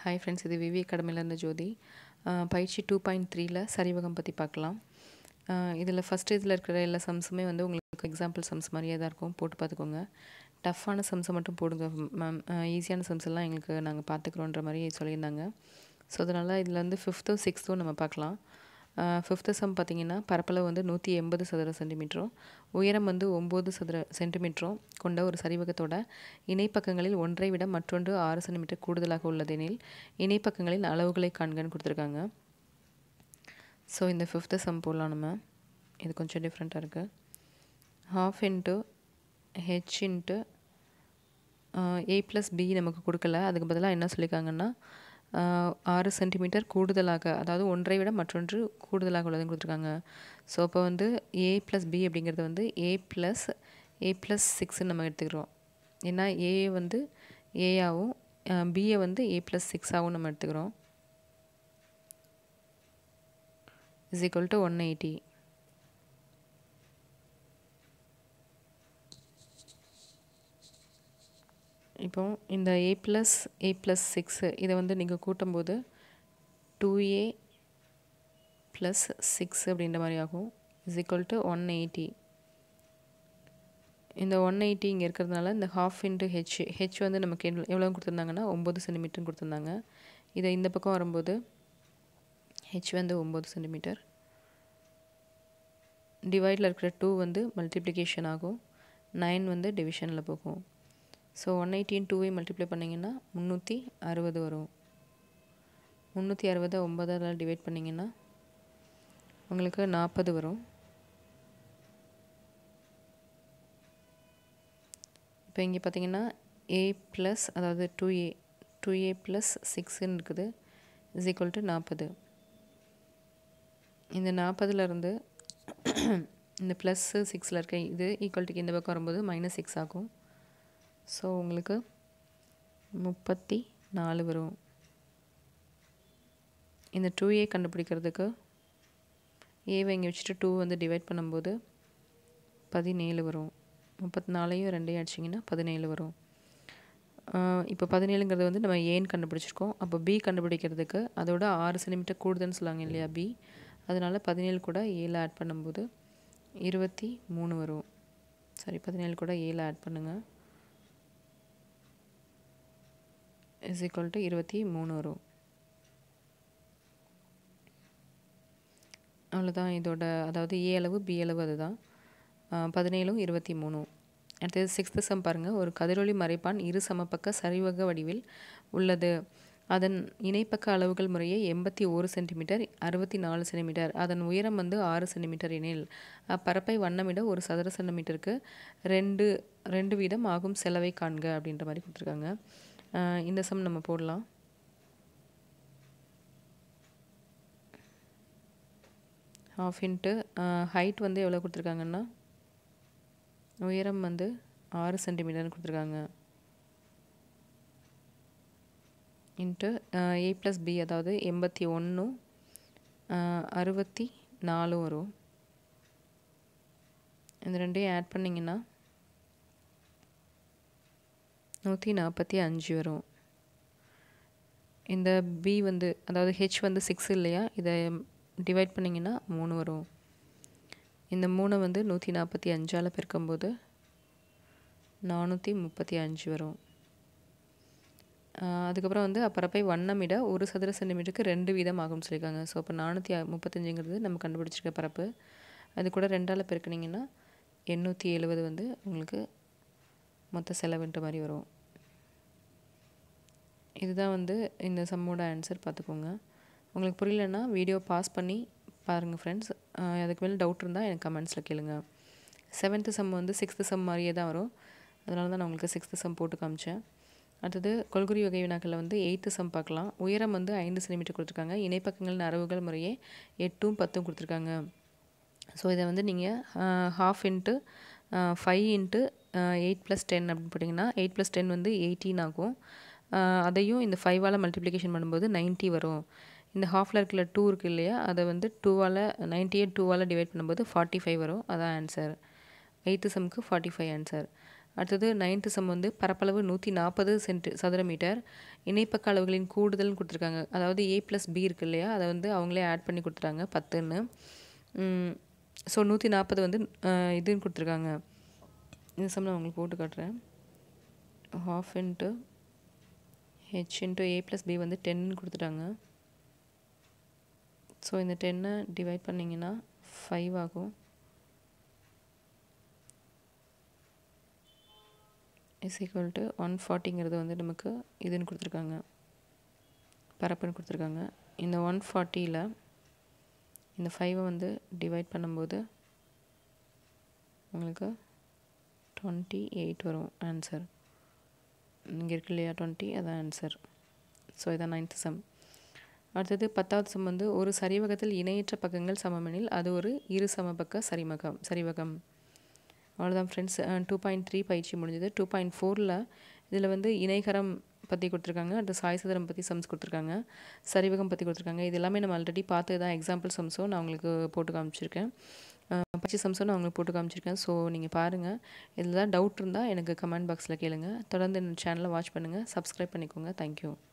hi friends இது விவி அகாடமிலேருந்து ஜோதி அஹ் பயிற்சி two point த்ரீல சரிவகம் பற்றி பார்க்கலாம் இதில் ஃபஸ்ட் இதில் இருக்கிற எல்லா சம்ஸுமே வந்து உங்களுக்கு எக்ஸாம்பிள் சம்ஸ் மாதிரியே தான் இருக்கும் போட்டு பார்த்துக்கோங்க டஃப்பான சம்ஸை மட்டும் போடுங்க மேம் ஈஸியான சம்ஸ் எல்லாம் எங்களுக்கு நாங்கள் பார்த்துக்குறோன்ற மாதிரி சொல்லியிருந்தாங்க ஸோ அதனால் இதில் வந்து ஃபிஃப்த்தும் சிக்ஸ்த்தும் நம்ம பார்க்கலாம் ஃபிஃப்த்து சம் பார்த்தீங்கன்னா பரப்பளவு வந்து நூற்றி எண்பது சதுர சென்டிமீட்டரும் உயரம் வந்து ஒம்பது சதுர சென்டிமீட்டரும் கொண்ட ஒரு சரிவகத்தோட இணைப்பக்கங்களில் ஒன்றை விட மற்றொன்று ஆறு சென்டிமீட்டர் கூடுதலாக உள்ளதெனில் இணைப்பக்கங்களின் அளவுகளை காண்கன்னு கொடுத்துருக்காங்க ஸோ இந்த ஃபிஃப்த்து சம் போடலாம் நம்ம இது கொஞ்சம் டிஃப்ரெண்ட்டாக இருக்குது half into H into A plus B நமக்கு கொடுக்கல அதுக்கு பதிலாக என்ன சொல்லியிருக்காங்கன்னா ஆறு சென்டிமீட்டர் கூடுதலாக அதாவது ஒன்றை விட மற்றொன்று கூடுதலாக உள்ளதுன்னு கொடுத்துருக்காங்க ஸோ இப்போ வந்து ஏ ப்ளஸ் பி அப்படிங்கிறது வந்து ஏ ப்ளஸ் ஏ ப்ளஸ் சிக்ஸ்ன்னு நம்ம எடுத்துக்கிறோம் ஏன்னா ஏ வந்து ஏயாகவும் பியை வந்து ஏ ப்ளஸ் சிக்ஸாகவும் நம்ம எடுத்துக்கிறோம் is equal to one eighty இப்போ இந்த A plus A plus six இதை வந்து நீங்கள் கூட்டும்போது டூ ஏ ப்ளஸ் சிக்ஸ் அப்படின்ற மாதிரி ஆகும் is equal to one eighty இந்த ஒன் எயிட்டி இங்கே இருக்கிறதுனால இந்த ஹாஃப் இன்ட்டு ஹெச் ஹெச் வந்து நமக்கு எவ்வளோ எவ்வளோ கொடுத்துருந்தாங்கன்னா ஒம்பது சென்டிமீட்டர்னு கொடுத்துருந்தாங்க இதை இந்த பக்கம் வரும்போது ஹெச் வந்து ஒம்பது சென்டிமீட்டர் டிவைடில் இருக்கிற டூ வந்து மல்டிப்ளிகேஷன் ஆகும் நைன் வந்து டிவிஷனில் போகும் ஸோ ஒன் எயிட்டின் டூவை மல்டிப்ளை பண்ணிங்கன்னா முந்நூற்றி அறுபது வரும் முந்நூற்றி அறுபதை ஒம்பதால் டிவைட் பண்ணிங்கன்னா உங்களுக்கு நாற்பது வரும் இப்போ இங்கே பார்த்தீங்கன்னா ஏ ப்ளஸ் அதாவது two A two A plus சிக்ஸ்ன்னு இருக்குது இஸ் ஈக்குவல் டு நாற்பது இந்த நாற்பதுலேருந்து இந்த ப்ளஸ்ஸு சிக்ஸில் இருக்க இது ஈக்குவல் டுக்கு இந்த பக்கம் வரும்போது மைனஸ் சிக்ஸ் ஆகும் ஸோ உங்களுக்கு முப்பத்தி நாலு வரும் இந்த டூ ஏ கண்டுபிடிக்கிறதுக்கு ஏவை இங்கே வச்சுட்டு டூ வந்து டிவைட் பண்ணும்போது பதினேழு வரும் முப்பத்தி நாலையும் ரெண்டையும் அடிச்சிங்கன்னா பதினேழு வரும் இப்போ பதினேழுங்கிறது வந்து நம்ம ஏன்னு கண்டுபிடிச்சிருக்கோம் அப்போ பி கண்டுபிடிக்கிறதுக்கு அதோட ஆறு சென்டிமீட்டர் கூடுதல்னு சொல்லுவாங்க இல்லையா பி அதனால் பதினேழு கூட ஏழு ஆட் பண்ணும்போது இருபத்தி மூணு வரும் சரி பதினேழு கூட ஏழு ஆட் பண்ணுங்கள் இஸ் ஈக்குவல் டு இருபத்தி மூணு வரும் அவ்வளோதான் இதோட அதாவது ஏ அளவு பி அளவு அதுதான் பதினேழும் இருபத்தி மூணும் அடுத்தது சிக்ஸ்த்து சம் பாருங்கள் ஒரு கதிரொலி மறைப்பான் இரு சமப்பக்க சரிவக வடிவில் உள்ளது அதன் இணைப்பக்க அளவுகள் முறையே எண்பத்தி ஒரு சென்டிமீட்டர் அறுபத்தி நாலு சென்டிமீட்டர் அதன் உயரம் வந்து ஆறு சென்டிமீட்டர் எனில் அப்பரப்பை வண்ணமிட ஒரு சதுர சென்டிமீட்டருக்கு ரெண்டு ரெண்டு வீதம் ஆகும் செலவை காண்க அப்படின்ற மாதிரி கொடுத்துருக்காங்க இந்த சம் நம்ம போடலாம் ஹாஃப் இன்ட்டு ஹைட் வந்து எவ்வளோ கொடுத்துருக்காங்கன்னா உயரம் வந்து ஆறு சென்டிமீட்டர்னு கொடுத்துருக்காங்க இன்ட்டு ஏ ப்ளஸ் பி அதாவது எண்பத்தி ஒன்றும் அறுபத்தி நாலும் வரும் இந்த ரெண்டையும் ஆட் பண்ணிங்கன்னா நூற்றி நாற்பத்தி அஞ்சு வரும் இந்த பி வந்து அதாவது ஹெச் வந்து சிக்ஸ் இல்லையா இதை டிவைட் பண்ணிங்கன்னா மூணு வரும் இந்த மூணை வந்து நூற்றி நாற்பத்தி அஞ்சால் பெருக்கும்போது நானூற்றி முப்பத்தி அஞ்சு வரும் அதுக்கப்புறம் வந்து அப்பறப்பை வண்ணமிட ஒரு சதுர சென்டிமீட்டருக்கு ரெண்டு வீதம் ஆகும்னு சொல்லியிருக்காங்க ஸோ இப்போ நானூற்றி முப்பத்தஞ்சுங்கிறது நம்ம கண்டுபிடிச்சிருக்க பரப்பு அது கூட ரெண்டால் பெருக்கினீங்கன்னா எண்ணூற்றி எழுபது வந்து உங்களுக்கு மொத்த செலவுன்ற மாதிரி வரும் இதுதான் வந்து இந்த சம்மோட ஆன்சர் பார்த்துக்கோங்க உங்களுக்கு புரியலன்னா வீடியோ பாஸ் பண்ணி பாருங்கள் ஃப்ரெண்ட்ஸ் அதுக்கு மேலே டவுட் இருந்தால் எனக்கு கமெண்ட்ஸில் கேளுங்க செவன்த்து சம் வந்து சிக்ஸ்த்து சம் மாதிரியே தான் வரும் அதனால தான் நான் உங்களுக்கு சிக்ஸ்த்து சம் போட்டு காமிச்சேன் அடுத்தது கொள்குறி வகை வினாக்களில் வந்து எயித்து சம் பார்க்கலாம் உயரம் வந்து ஐந்து சென்டிமீட்டர் கொடுத்துருக்காங்க இணைப்பக்கங்களின் அரவுகள் முறையே எட்டும் பத்தும் கொடுத்துருக்காங்க ஸோ இதை வந்து நீங்கள் half into five into eight plus ten அப்படின்னு போட்டிங்கன்னா எயிட் ப்ளஸ் டென் வந்து எயிட்டீன் ஆகும் அதையும் இந்த ஃபைவால் மல்டிப்ளிகேஷன் பண்ணும்போது நைன்ட்டி வரும் இந்த ஹாஃபில் இருக்கிற டூ இருக்குது இல்லையா அதை வந்து டூவால் நைன்ட்டி எயிட் டூவால் டிவைட் பண்ணும்போது ஃபார்ட்டி ஃபைவ் வரும் அதான் ஆன்சர் எயித்து சம்க்கு ஃபார்ட்டி ஃபைவ் ஆன்சர் அடுத்தது நைன்த்து சம் வந்து பரப்பளவு நூற்றி நாற்பது சென்ட் சதுர மீட்டர் இணைப்பக்க அளவுகளின் கூடுதல்னு கொடுத்துருக்காங்க அதாவது ஏ ப்ளஸ் பி இருக்கு இல்லையா அதை வந்து அவங்களே ஆட் பண்ணி கொடுத்துட்டாங்க பத்துன்னு ஸோ நூற்றி நாற்பது வந்து அஹ், இதுன்னு கொடுத்துருக்காங்க இந்த சம் நான் உங்களுக்கு போட்டு காட்டுறேன் half into H into A plus B வந்து டென்னு கொடுத்துட்டாங்க ஸோ இந்த டென்னை டிவைட் பண்ணிங்கன்னா ஃபைவ் ஆகும் இஸ் ஈக்குவல் டு ஒன் ஃபார்ட்டிங்கிறது வந்து நமக்கு இதுன்னு கொடுத்துருக்காங்க பரப்புன்னு கொடுத்துருக்காங்க இந்த ஒன் ஃபார்ட்டியில் இந்த ஃபைவை வந்து டிவைட் பண்ணும்போது உங்களுக்கு டுவெண்ட்டி எயிட் வரும் ஆன்சர் இங்கே இருக்கு இல்லையா டுவெண்ட்டி அதான் ஆன்சர் ஸோ இதான் நைன்த் சம் அடுத்தது பத்தாவது சம் வந்து ஒரு சரிவகத்தில் இணையற்ற பக்கங்கள் சமமெனில் அது ஒரு இரு சமபக்க சரிமகம் சரிவகம் அவ்வளோதான் ஃப்ரெண்ட்ஸ் டூ பாயிண்ட் த்ரீ பயிற்சி முடிஞ்சது டூ பாயிண்ட் ஃபோரில் இதில் வந்து இணைகரம் பற்றி கொடுத்துருக்காங்க அடுத்து சாய்சதுரம் பற்றி சம்ஸ் கொடுத்துருக்காங்க சரிவகம் பற்றி கொடுத்துருக்காங்க இது எல்லாமே நம்ம ஆல்ரெடி பார்த்து தான் எக்ஸாம்பிள் சம்ஸும் நான் உங்களுக்கு போட்டு காமிச்சிருக்கேன் பயிற்சி சம்ஸும் நான் உங்களுக்கு போட்டு காமிச்சிருக்கேன் ஸோ நீங்கள் பாருங்கள் இதில் தான் டவுட் இருந்தால் எனக்கு கமெண்ட் பாக்ஸில் கேளுங்க தொடர்ந்து இந்த சேனலை வாட்ச் பண்ணுங்கள் சப்ஸ்கிரைப் பண்ணிக்கோங்க தேங்க்யூ